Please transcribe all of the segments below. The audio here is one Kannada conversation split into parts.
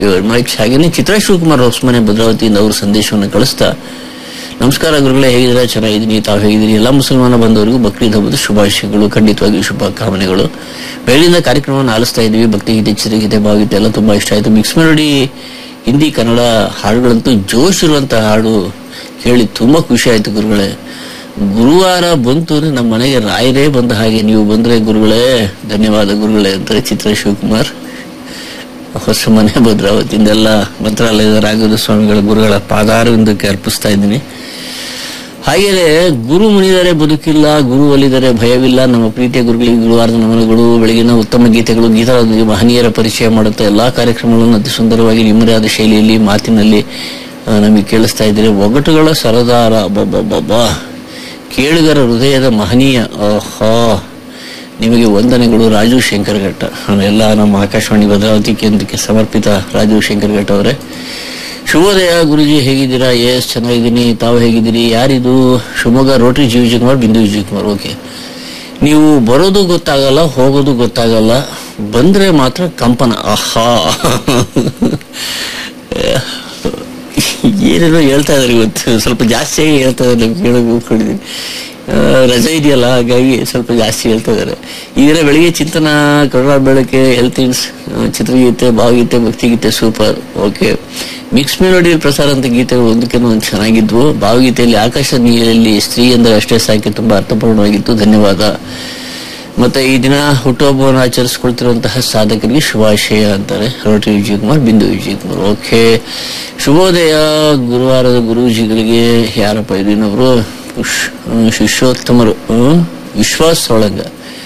ವೆರಿ ಮಚ್ ಹಾಗೇನೆ ಚಿತ್ರ ಶಿವಕುಮಾರ್ ಹೊಸಮನೆ ಭದ್ರಾವತಿಯಿಂದ ಅವರು ಸಂದೇಶವನ್ನು ಕಳಿಸ್ತಾ ನಮಸ್ಕಾರ ಗುರುಗಳೇ ಹೇಗಿದ್ದೀರಾ ಚೆನ್ನಾಗಿದ್ದೀನಿ ತಾವು ಹೇಗಿದ್ದೀರಿ ಎಲ್ಲ ಮುಸಲ್ಮಾನ ಬಂದವರಿಗೂ ಬಕ್ರೀದ್ ಹಬ್ಬದ ಶುಭಾಶಯಗಳು ಖಂಡಿತವಾಗಿಯೂ ಶುಭ ಕಾಮನೆಗಳು ಬೆಳಗಿನ ಕಾರ್ಯಕ್ರಮವನ್ನು ಆಲಿಸ್ತಾ ಇದ್ವಿ ಭಕ್ತಿಗೀತೆ ಚಿತ್ರಗೀತೆ ಭಾವಗೀತೆ ಎಲ್ಲ ತುಂಬಾ ಇಷ್ಟ ಆಯ್ತು ಮಿಕ್ಸ್ ಮೆಲೋಡಿ ಹಿಂದಿ ಕನ್ನಡ ಹಾಡುಗಳಂತೂ ಜೋಶ್ ಇರುವಂತಹ ಹಾಡು ಕೇಳಿ ತುಂಬಾ ಖುಷಿ ಆಯ್ತು ಗುರುಗಳೇ ಗುರುವಾರ ಬಂತು ಅಂದ್ರೆ ನಮ್ಮ ಮನೆಗೆ ರಾಯರೇ ಬಂದ ಹಾಗೆ ನೀವು ಬಂದ್ರೆ ಗುರುಗಳೇ ಧನ್ಯವಾದ ಗುರುಗಳೇ ಅಂತಾರೆ ಚಿತ್ರ ಶಿವಕುಮಾರ್ ಹೊಸ ಮನೆ ಭದ್ರಾವತಿಯಿಂದೆಲ್ಲ ಮಂತ್ರಾಲಯದ ರಾಘವೇಂದ್ರ ಸ್ವಾಮಿಗಳ ಗುರುಗಳ ಪಾದಾರವಿಂದಕ್ಕೆ ಅರ್ಪಿಸ್ತಾ ಇದ್ದೀನಿ ಹಾಗೆಯೇ ಗುರು ಮುನಿದರೆ ಬದುಕಿಲ್ಲ ಗುರು ಒಲಿದರೆ ಭಯವಿಲ್ಲ ನಮ್ಮ ಪ್ರೀತಿಯ ಗುರುಗಳಿಗೆ ಗುರುವಾರದ ನಮನಗಳು ಬೆಳಗಿನ ಉತ್ತಮ ಗೀತೆಗಳು ಗೀತಗಳೊಂದಿಗೆ ಮಹನೀಯರ ಪರಿಚಯ ಮಾಡುತ್ತಾ ಎಲ್ಲಾ ಕಾರ್ಯಕ್ರಮಗಳನ್ನು ಅತಿ ಸುಂದರವಾಗಿ ನಿಮ್ಮದೇ ಆದ ಶೈಲಿಯಲ್ಲಿ ಮಾತಿನಲ್ಲಿ ಆ, ನಮಗೆ ಕೇಳಿಸ್ತಾ ಇದ್ದೀರಿ ಒಗಟುಗಳ ಸರದಾರ ಬಾ ಕೇಳುಗರ ಹೃದಯದ ಮಹನೀಯ ಆಹಾ ನಿಮಗೆ ವಂದನೆಗಳು ರಾಜು ಶಂಕರಘಟ್ಟ ಎಲ್ಲ ನಮ್ಮ ಆಕಾಶವಾಣಿ ಭದ್ರಾವತಿ ಕೇಂದ್ರಕ್ಕೆ ಸಮರ್ಪಿತ ರಾಜು ಶಂಕರಘಟ್ಟ ಅವರೇ ಶುಭೋದಯ ಗುರುಜಿ ಹೇಗಿದ್ದೀರಾ ಎಸ್ ಚೆನ್ನಾಗಿದ್ದೀನಿ ತಾವು ಹೇಗಿದ್ದೀರಿ ಯಾರಿದು ಶಿವಮೊಗ್ಗ ರೋಟರಿ ಜಿ ವಿಜಯಕುಮಾರ್ ಬಿಂದು ವಿಜಯಕುಮಾರ್ ಓಕೆ ನೀವು ಬರೋದು ಗೊತ್ತಾಗಲ್ಲ ಹೋಗೋದು ಗೊತ್ತಾಗಲ್ಲ ಬಂದ್ರೆ ಮಾತ್ರ ಕಂಪನ ಆಹಾ ಏನೇನೋ ಹೇಳ್ತಾ ಇದಾರೆ ಇವತ್ತು ಸ್ವಲ್ಪ ಜಾಸ್ತಿಯಾಗಿ ಹೇಳ್ತಾ ಇದ್ದಾರೆ ನಮ್ಗೆ ಕೇಳೋಕೆ ಕೂತ್ಕೊಂಡಿದ್ದೀನಿ ಆ, ರಜೆ ಇದೆಯಲ್ಲ ಹಾಗಾಗಿ ಸ್ವಲ್ಪ ಜಾಸ್ತಿ ಹೇಳ್ತಾ ಇದ್ದಾರೆ ಇದರ ಬೆಳಿಗ್ಗೆ ಚಿಂತನ ಕನ್ನಡ ಬೆಳಕೆ ಹೆಲ್ತ್ ಇನ್ಸ್ ಚಿತ್ರಗೀತೆ ಭಾವಗೀತೆ ಭಕ್ತಿಗೀತೆ ಸೂಪರ್ ಓಕೆ ಮಿಕ್ಸ್ ಮೆಲೋಡಿ ಪ್ರಸಾರ ಅಂತ ಗೀತೆಗಳು ಒಂದಕ್ಕಿಂತ ಒಂದು ಚೆನ್ನಾಗಿದ್ವು ಭಾವಗೀತೆಯಲ್ಲಿ ಆಕಾಶ ನೀರಲ್ಲಿ ಸ್ತ್ರೀ ಎಂದರೆ ಅಷ್ಟೇ ಸಾಕಿ ತುಂಬಾ ಅರ್ಥಪೂರ್ಣವಾಗಿತ್ತು ಧನ್ಯವಾದ ಮತ್ತೆ ಈ ದಿನ ಹುಟ್ಟುಹಬ್ಬವನ್ನು ಆಚರಿಸಿಕೊಳ್ತಿರುವಂತಹ ಸಾಧಕರಿಗೆ ಶುಭಾಶಯ ಅಂತಾರೆ ರೋಟಿ ವಿಜಯಕುಮಾರ್ ಬಿಂದು ವಿಜಯಕುಮಾರ್ ಓಕೆ ಶುಭೋದಯ ಗುರುವಾರದ ಗುರೂಜಿಗಳಿಗೆ ಯಾರಪ್ಪ ಇದು ಇನ್ನೊಬ್ರು ಪುಷ್- ಹ್ಮ್, ಶಿಷ್ಯೋತ್ತಮರು ಹ್ಮ್, ವಿಶ್ವಾಸ್ ಒಳಗ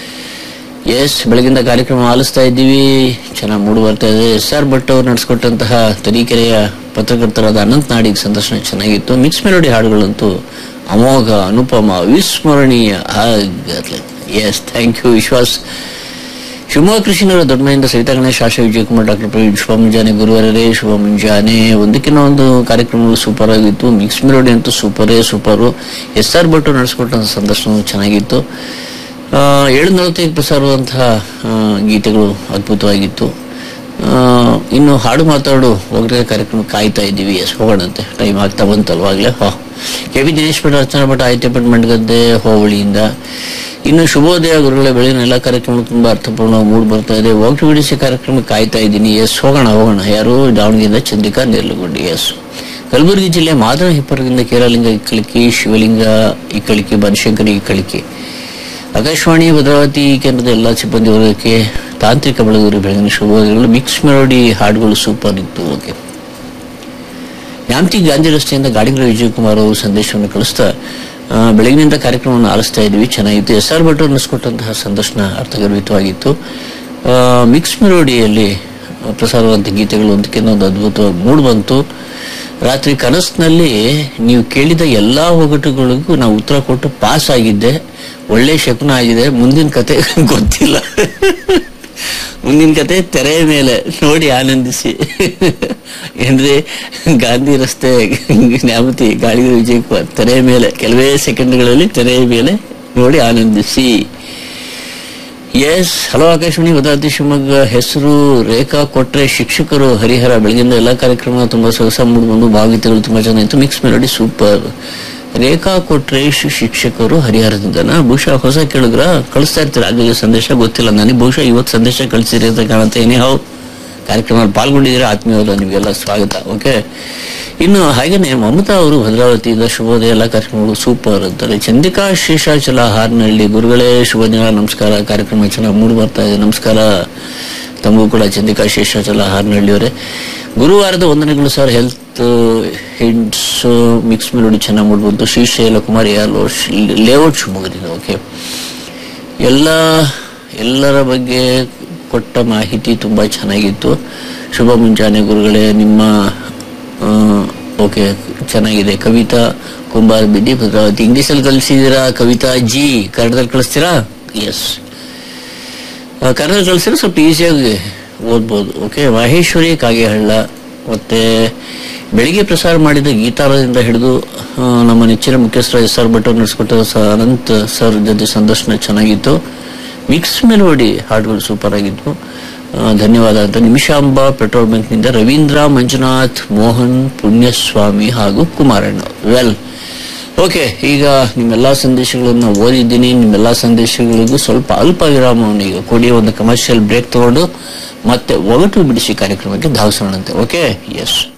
ಎಸ್ ಬೆಳಗಿಂದ ಕಾರ್ಯಕ್ರಮ ಆಲಿಸ್ತಾ ಇದ್ದೀವಿ ಚೆನ್ನಾಗಿ ಮೂಡಿ ಬರ್ತಾ ಇದೆ ಎಸ್ ಆರ್ ಭಟ್ ಅವರು ನಡೆಸ್ಕೊಟ್ಟಂತಹ ತರೀಕೆರೆಯ ಪತ್ರಕರ್ತರಾದ ಅನಂತ್ ನಾಡಿಗ್ ಸಂದರ್ಶನ ಚೆನ್ನಾಗಿತ್ತು ಮಿಕ್ಸ್ ಮೆಲೋಡಿ ಹಾಡುಗಳಂತೂ ಅಮೋಘ ಅನುಪಮ ವಿಸ್ಮರಣೀಯ ಹಾಗತ್ಲೆ yes thank you Vishwas Shivamogga ಕೃಷ್ಣರ ದೊಡ್ಡಮೆಯಿಂದ ಸವಿತಾ ಗಣೇಶ್ ಆಶಾ ವಿಜಯಕುಮಾರ್ ಡಾಕ್ಟರ್ ಪ್ರವೀಣ್ ಶುಭ ಮುಂಜಾನೆ ಗುರುವಾರರೇ ಶುಭ ಮುಂಜಾನೆ ಒಂದಕ್ಕಿಂತ ಒಂದು ಕಾರ್ಯಕ್ರಮಗಳು ಸೂಪರ್ ಆಗಿತ್ತು ಮಿಕ್ಸ್ ಮೆಲೋಡಿ ಅಂತೂ ಸೂಪರೇ ಸೂಪರು ಎಸ್ ಆರ್ ಭಟ್ ನಡೆಸ್ಕೊಟ್ಟಂತ ಸಂದರ್ಶನ ಚೆನ್ನಾಗಿತ್ತು ಆ, ಏಳು ನಲವತ್ತೈದು ಪ್ರಸಾರವಾದಂತಹ ಆ, ಗೀತೆಗಳು ಅದ್ಭುತವಾಗಿತ್ತು ಆ, ಇನ್ನು ಹಾಡು ಮಾತಾಡು ಹೋಗದೆ ಕಾರ್ಯಕ್ರಮ ಕಾಯ್ತಾ ಇದ್ದೀವಿ ಎಸ್ ಹೋಗೋಣಂತೆ ಟೈಮ್ ಆಗ್ತಾ ಬಂತಲ್ವಾಗ್ಲೇ ಹಾ ಕೆ ವಿ ದಿನೇಶ್ ಭಟ್ ಅರ್ಚನಾ ಭಟ್ ಆಯ್ತೆ ಭಟ್ ಮಂಡಗದ್ದೆ ಹೋಬಳಿಯಿಂದ ಇನ್ನು ಶುಭೋದಯ ಗುರುಗಳ ಬೆಳಗಿನ ಎಲ್ಲ ಕಾರ್ಯಕ್ರಮ ತುಂಬಾ ಅರ್ಥಪೂರ್ಣವಾಗಿ ಮೂಡ್ ಬರ್ತಾ ಇದೆ ಹೋಗ್ಟು ಬಿಡಿಸಿ ಕಾರ್ಯಕ್ರಮ ಕಾಯ್ತಾ ಇದ್ದೀನಿ ಎಸ್ ಹೋಗೋಣ ಹೋಗೋಣ ಯಾರು ದಾವಣಗೆರೆಯಿಂದ ಚಂದ್ರಿಕಾ ನೇರ್ಲಗುಂಡಿ ಎಸ್ ಕಲಬುರಗಿ ಜಿಲ್ಲೆ ಮಾದನ ಹಿಪ್ಪರದಿಂದ ಕೇರಳಿಂಗ ಇಕ್ಕಳಿಕೆ ಶಿವಲಿಂಗ ಇಕ್ಕಳಿಕೆ ಬನಶಂಕರಿ ಇಕ್ಕಳಿಕೆ ಆಕಾಶವಾಣಿ ಭದ್ರಾವತಿ ಕೇಂದ್ರದ ಎಲ್ಲ ಸಿಬ್ಬಂದಿ ವರ್ಗಕ್ಕೆ ತಾಂತ್ರಿಕ ಬೆಳಗೂರು ಬೆಳಗಿನ ಶುಭೋದಯಗಳು ಮಿಕ್ಸ್ ಮೆಲೋಡಿ ಹಾಡುಗಳು ಸೂಪರ್ ಇತ್ತು ಓಕೆ ನ್ಯಾಮತಿ ಗಾಂಧಿ ರಸ್ತೆಯಿಂದ ಗಾಡಿಗಳ ವಿಜಯಕುಮಾರ್ ಅವರು ಸಂದೇಶವನ್ನು ಕಳಿಸ್ತಾ ಆ, ಬೆಳಗಿನಿಂದ ಕಾರ್ಯಕ್ರಮವನ್ನು ಆಲಿಸ್ತಾ ಇದ್ವಿ ಚೆನ್ನಾಗಿತ್ತು ಎಸ್ ಆರ್ ಭಟ್ ನಡೆಸ್ಕೊಟ್ಟಂತಹ ಸಂದರ್ಶನ ಅರ್ಥಗರ್ಭಿತವಾಗಿತ್ತು ಆ, ಮಿಕ್ಸ್ ಮೆಲೋಡಿಯಲ್ಲಿ ಪ್ರಸಾರವಾದಂಥ ಗೀತೆಗಳು ಒಂದಕ್ಕಿಂತ ಒಂದು ಅದ್ಭುತವಾಗಿ ಮೂಡ್ ಬಂತು ರಾತ್ರಿ ಕನಸಿನಲ್ಲಿ ನೀವು ಕೇಳಿದ ಎಲ್ಲಾ ಒಗಟುಗಳಿಗೂ ನಾವು ಉತ್ತರ ಕೊಟ್ಟು ಪಾಸ್ ಆಗಿದ್ದೆ ಒಳ್ಳೆ ಶಕುನ ಆಗಿದೆ ಮುಂದಿನ ಕತೆ ಗೊತ್ತಿಲ್ಲ ಮುಂದಿನ ಕತೆ ತೆರೆಯ ಮೇಲೆ ನೋಡಿ ಆನಂದಿಸಿ ಏನ್ರಿ ಗಾಂಧಿ ರಸ್ತೆ ನ್ಯಾಮತಿ ಗಾಳಿಗೆ ವಿಜಯಕುಮಾರ್ ತೆರೆಯ ಮೇಲೆ ಕೆಲವೇ ಸೆಕೆಂಡ್ಗಳಲ್ಲಿ ತೆರೆಯ ಮೇಲೆ ನೋಡಿ ಆನಂದಿಸಿ ಎಸ್ ಹಲೋ ಆಕಾಶವಾಣಿ ಭದ್ರಾವತಿ ಶಿವಮೊಗ್ಗ ಹೆಸರು ರೇಖಾ ಕೊಟ್ರೆ ಶಿಕ್ಷಕರು ಹರಿಹರ ಬೆಳಗಿಂದ ಎಲ್ಲ ಕಾರ್ಯಕ್ರಮ ತುಂಬಾ ಸೊಗಸ ಮೂಡಿ ಬಂದು ಭಾವಗೀತೆಗಳು ತುಂಬಾ ಚೆನ್ನಾಗಿತ್ತು ಮಿಕ್ಸ್ ಮೆಲೋಡಿ ಸೂಪರ್ ರೇಖಾ ಕೊಟ್ರೆ ಶಿ- ಶಿಕ್ಷಕರು ಹರಿಹರದಿಂದನ ಬಹುಶಃ ಹೊಸ ಕೇಳಿದ್ರ ಕಳಿಸ್ತಾ ಇರ್ತೀರ ಆಗ ಸಂದೇಶ ಗೊತ್ತಿಲ್ಲ ನನಗೆ ಬಹುಶಃ ಇವತ್ತು ಸಂದೇಶ ಕಳಿಸಿರಿ ಅಂತ ಕಾಣುತ್ತೆ ಏನೇ ಹೌ ಕಾರ್ಯಕ್ರಮದಲ್ಲಿ ಪಾಲ್ಗೊಂಡಿದ್ದೀರಾ ಆತ್ಮೀಯವಾದ ನಿಮಗೆಲ್ಲ ಸ್ವಾಗತ ಓಕೆ ಇನ್ನು ಹಾಗೇನೆ ಮಮತಾ ಅವರು ಭದ್ರಾವತಿಯಿಂದ ಶುಭೋದಯ ಎಲ್ಲ ಕಾರ್ಯಕ್ರಮಗಳು ಸೂಪರ್ ಅಂತಾರೆ ಚಂದಿಕಾ ಶೇಷಾಚಲ ಹಾರ್ನಹಳ್ಳಿ ಗುರುಗಳೇ ಶುಭ ದಿನ ನಮಸ್ಕಾರ ಕಾರ್ಯಕ್ರಮ ಚೆನ್ನಾಗಿ ಮೂಡಿ ಬರ್ತಾ ಇದೆ ನಮಸ್ಕಾರ ತಮಗೂ ಕೂಡ ಚಂದಿಕಾ ಶೇಷಾಚಲ ಹಾರ್ನಹಳ್ಳಿಯವರೇ ಗುರುವಾರದ ವಂದನೆಗಳು sir health heads mix melody ಚೆನ್ನಾಗಿ ಮೂಡ್ಬಂತು ಶ್ರೀಶೈಲ ಕುಮಾರ್ ಯಾರು ಲೇಔಟ್ ಶಿವಮೊಗ್ಗದಿಂದ ಓಕೆ ಎಲ್ಲ ಎಲ್ಲರ ಬಗ್ಗೆ ಕೊಟ್ಟ ಮಾಹಿತಿ ತುಂಬಾ ಚೆನ್ನಾಗಿತ್ತು ಶುಭ ಮುಂಜಾನೆ ಗುರುಗಳೇ ನಿಮ್ಮ ಆ, ಓಕೆ ಚೆನ್ನಾಗಿದೆ ಕವಿತಾ ಕುಂಬಾರ್ ಬಿಡಿ ಭದ್ರಾವತಿ ಇಂಗ್ಲಿಷಲ್ಲಿ ಕಲಿಸಿದ್ದೀರಾ ಕವಿತಾ ಜಿ ಕನ್ನಡದಲ್ಲಿ ಕಳಿಸ್ತೀರಾ ಎಸ್ ಕನ್ನಡ ಕಳಿಸಿದ್ರೆ ಸ್ವಲ್ಪ ಈಸಿಯಾಗಿ ಓದ್ಬೋದು ಓಕೆ ಮಹೇಶ್ವರಿ ಕಾಗೆಹಳ್ಳ ಮತ್ತೆ ಬೆಳಿಗ್ಗೆ ಪ್ರಸಾರ ಮಾಡಿದ ಗೀತಾರದಿಂದ ಹಿಡಿದು ಆ, ನಮ್ಮ ನೆಚ್ಚಿನ ಮುಖ್ಯಸ್ಥರ ಎಸ್ ಆರ್ ಭಟ್ ನಡೆಸ್ಕೊಟ್ಟ ಸ- ಅನಂತ್ ಸರ್ ಜೊತೆ ಸಂದರ್ಶನ ಚೆನ್ನಾಗಿತ್ತು ಮಿಕ್ಸ್ ಮೆಲೋಡಿ ಹಾಡುಗಳು ಸೂಪರ್ ಆಗಿತ್ತು ಆ, ಧನ್ಯವಾದ ಅಂತ ನಿಮಿಷಾಂಬ ಪೆಟ್ರೋಲ್ ಬಂಕ್ನಿಂದ ರವೀಂದ್ರ ಮಂಜುನಾಥ್ ಮೋಹನ್ ಪುಣ್ಯಸ್ವಾಮಿ ಹಾಗೂ ಕುಮಾರಣ್ಣ ವೆಲ್ ಓಕೆ ಈಗ ನಿಮ್ಮೆಲ್ಲಾ ಸಂದೇಶಗಳನ್ನು ಓದಿದ್ದೀನಿ ನಿಮ್ಮೆಲ್ಲಾ ಸಂದೇಶಗಳಿಗೂ ಸ್ವಲ್ಪ ಅಲ್ಪ ವಿರಾಮವನ್ನು ಈಗ ಕೊಡಿ ಒಂದು ಕಮರ್ಷಿಯಲ್ ಬ್ರೇಕ್ ತಗೊಂಡು ಮತ್ತೆ ಒಗಟು ಬಿಡಿಸಿ ಕಾರ್ಯಕ್ರಮಕ್ಕೆ ಧಾವಿಸೋಣಂತೆ ಓಕೆ ಎಸ್